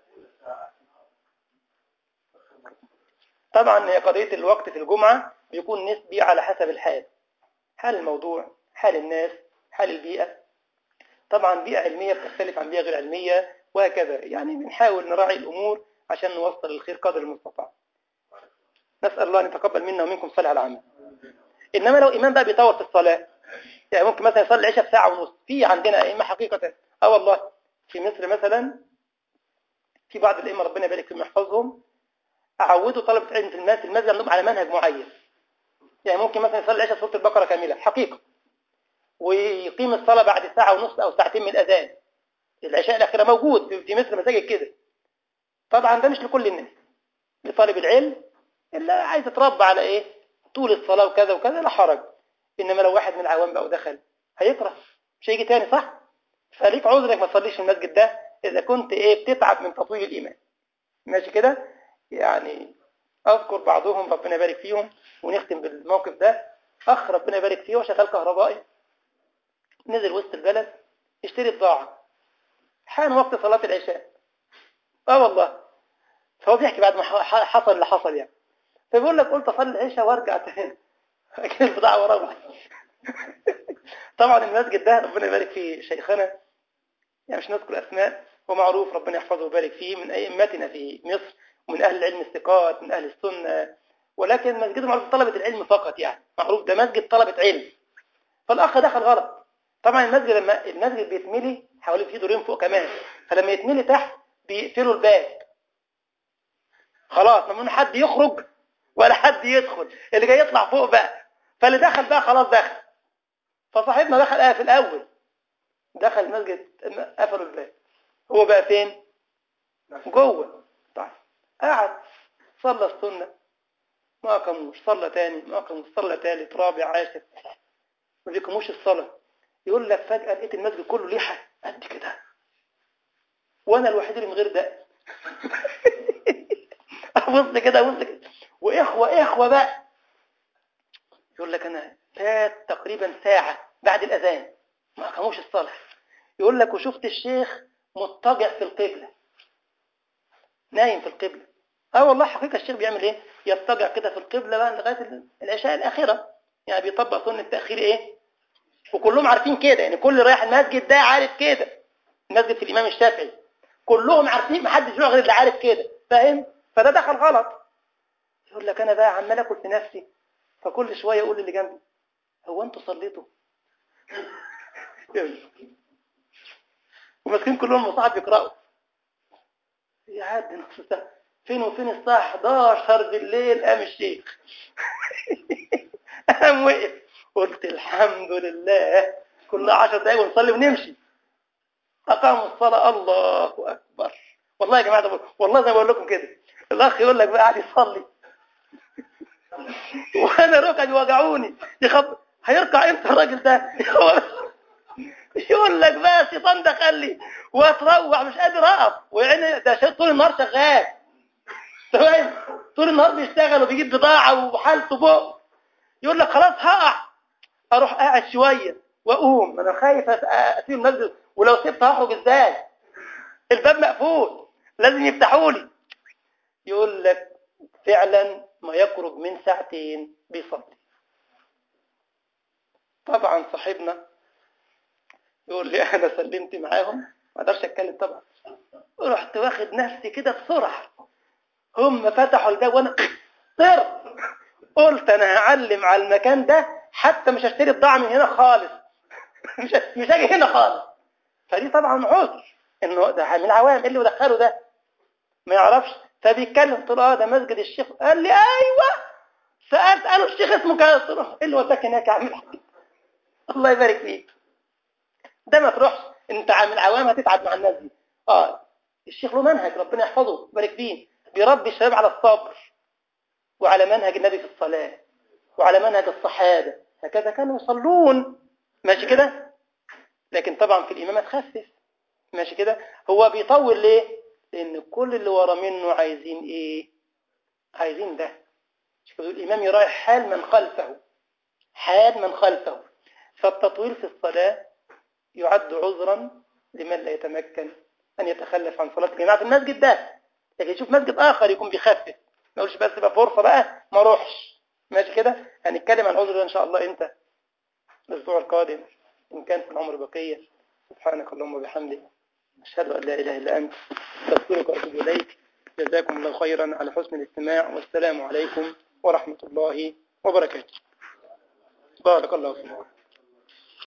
طبعا هي قضية الوقت في الجمعة بيكون نسبي على حسب الحال حال الموضوع حال الناس حال البيئة طبعا بيئة علمية بتختلف عن بيئة غير علمية وهكذا يعني بنحاول نراعي الأمور عشان نوصل الخير قدر المستطاع نسأل الله أن يتقبل منا ومنكم صالح العمل إنما لو إمام بقى بيطور في الصلاة يعني ممكن مثلا يصلي العشاء في ساعة ونص في عندنا أئمة حقيقة اه والله في مصر مثلا في بعض الأئمة ربنا يبارك فيهم يحفظهم أعودوا طلبة علم في الماس المسجد عندهم على منهج معين يعني ممكن مثلا يصلي العشاء سورة البقرة كاملة حقيقة ويقيم الصلاة بعد ساعة ونص أو ساعتين من الأذان العشاء الأخيرة موجود في مصر مساجد كده طبعا ده مش لكل الناس لطالب العلم اللي عايز يتربى على إيه طول الصلاة وكذا وكذا لا حرج إنما لو واحد من العوام بقى ودخل هيكره مش هيجي تاني صح فليك عذر انك ما تصليش في المسجد ده إذا كنت إيه بتتعب من تطويل الإيمان ماشي كده يعني أذكر بعضهم ربنا يبارك فيهم ونختم بالموقف ده أخ ربنا يبارك فيه وشغال كهربائي نزل وسط البلد يشتري بضاعة حان وقت صلاة العشاء اه والله فهو بيحكي بعد ما حصل اللي حصل يعني فبيقول لك قلت أصلي العشاء وارجع تاني أجيب البضاعة وراجع طبعا المسجد ده ربنا يبارك فيه شيخنا يعني مش نذكر أسماء هو معروف ربنا يحفظه ويبارك فيه من أئمتنا في مصر ومن أهل العلم الثقات من أهل السنة ولكن مسجد معروف طلبة العلم فقط يعني معروف ده مسجد طلبة علم فالأخ دخل غلط طبعا المسجد لما المسجد بيتملي حوالي فيه دورين فوق كمان فلما يتملي تحت بيقفلوا الباب خلاص ممنوع حد يخرج ولا حد يدخل اللي جاي يطلع فوق بقى فاللي دخل بقى خلاص دخل فصاحبنا دخل آه في الأول دخل المسجد قفلوا الباب هو بقى فين جوه طيب قعد صلى السنة ما أقاموش صلى تاني ما أقاموش صلى تالت رابع عاشر ما بيقاموش الصلاة يقول لك فجأة لقيت المسجد كله ليحة قد كده وأنا الوحيد اللي من غير دق أبص كده أبص كده وإخوة إخوة بقى يقول لك أنا فات تقريبا ساعة بعد الأذان ما أقاموش الصلاة يقول لك وشفت الشيخ مضطجع في القبلة نايم في القبلة اه والله حقيقة الشيخ بيعمل ايه يضطجع كده في القبلة بقى لغاية العشاء الأخيرة يعني بيطبق سنة التأخير ايه وكلهم عارفين كده يعني كل رايح المسجد ده عارف كده المسجد في الإمام الشافعي كلهم عارفين محدش يروح غير اللي عارف كده فاهم فده دخل غلط يقول لك أنا بقى عمال أكل في نفسي فكل شوية يقول للي جنبي هو أنتوا صليتوا وماسكين كلهم مصاحف يقرأوا يعدي نص ساعة فين وفين الساعة 11 بالليل قام الشيخ قام وقف قلت الحمد لله كل 10 دقايق ونصلي ونمشي أقاموا الصلاة الله أكبر والله يا جماعة والله زي ما بقول لكم كده الاخ يقول لك بقى قاعد يصلي وانا ركبي وجعوني يخب هيركع امتى الراجل ده يقول لك بقى الشيطان دخل لي واتروع مش قادر اقف وعيني ده شيء طول النهار شغال تمام طول النهار بيشتغل وبيجيب بضاعه وحالته فوق يقول لك خلاص هقع اروح قاعد شويه واقوم انا خايف اسيب المسجد ولو سبت هخرج ازاي الباب مقفول لازم يفتحوا لي يقول لك فعلا ما يقرب من ساعتين بيصلي طبعا صاحبنا يقول لي انا سلمت معاهم ما اقدرش اتكلم طبعا رحت واخد نفسي كده بسرعه هم فتحوا الباب وانا طر قلت انا هعلم على المكان ده حتى مش هشتري بضاعه من هنا خالص مش مش هاجي هنا خالص فدي طبعا عذر انه ده من العوام اللي ودخله ده ما يعرفش فبيتكلم قلت له اه ده مسجد الشيخ قال لي ايوه سالت قالوا الشيخ اسمه كذا قلت له ايه اللي وداك هناك يا عم الحاج الله يبارك فيك ده ما تروحش انت عامل عوام هتتعب مع الناس دي اه الشيخ له منهج ربنا يحفظه يبارك فيه بيربي الشباب على الصبر وعلى منهج النبي في الصلاة وعلى منهج الصحابة هكذا كانوا يصلون ماشي كده لكن طبعا في الإمامة تخفف ماشي كده هو بيطول ليه لأن كل اللي ورا منه عايزين إيه عايزين ده الإمام يراعي حال من خلفه حال من خلفه فالتطويل في الصلاة يعد عذرا لمن لا يتمكن أن يتخلف عن صلاة الجماعة في المسجد ده لكن يشوف مسجد آخر يكون بيخفف ما يقولش بس بقى فرصة بقى ما اروحش ماشي كده هنتكلم عن العذر ده إن شاء الله إمتى الأسبوع القادم إن كان في العمر بقية سبحانك اللهم وبحمدك أشهد أن لا إله إلا أنت أستغفرك وأتوب إليك جزاكم الله خيرا على حسن الاستماع والسلام عليكم ورحمة الله وبركاته بارك الله فيكم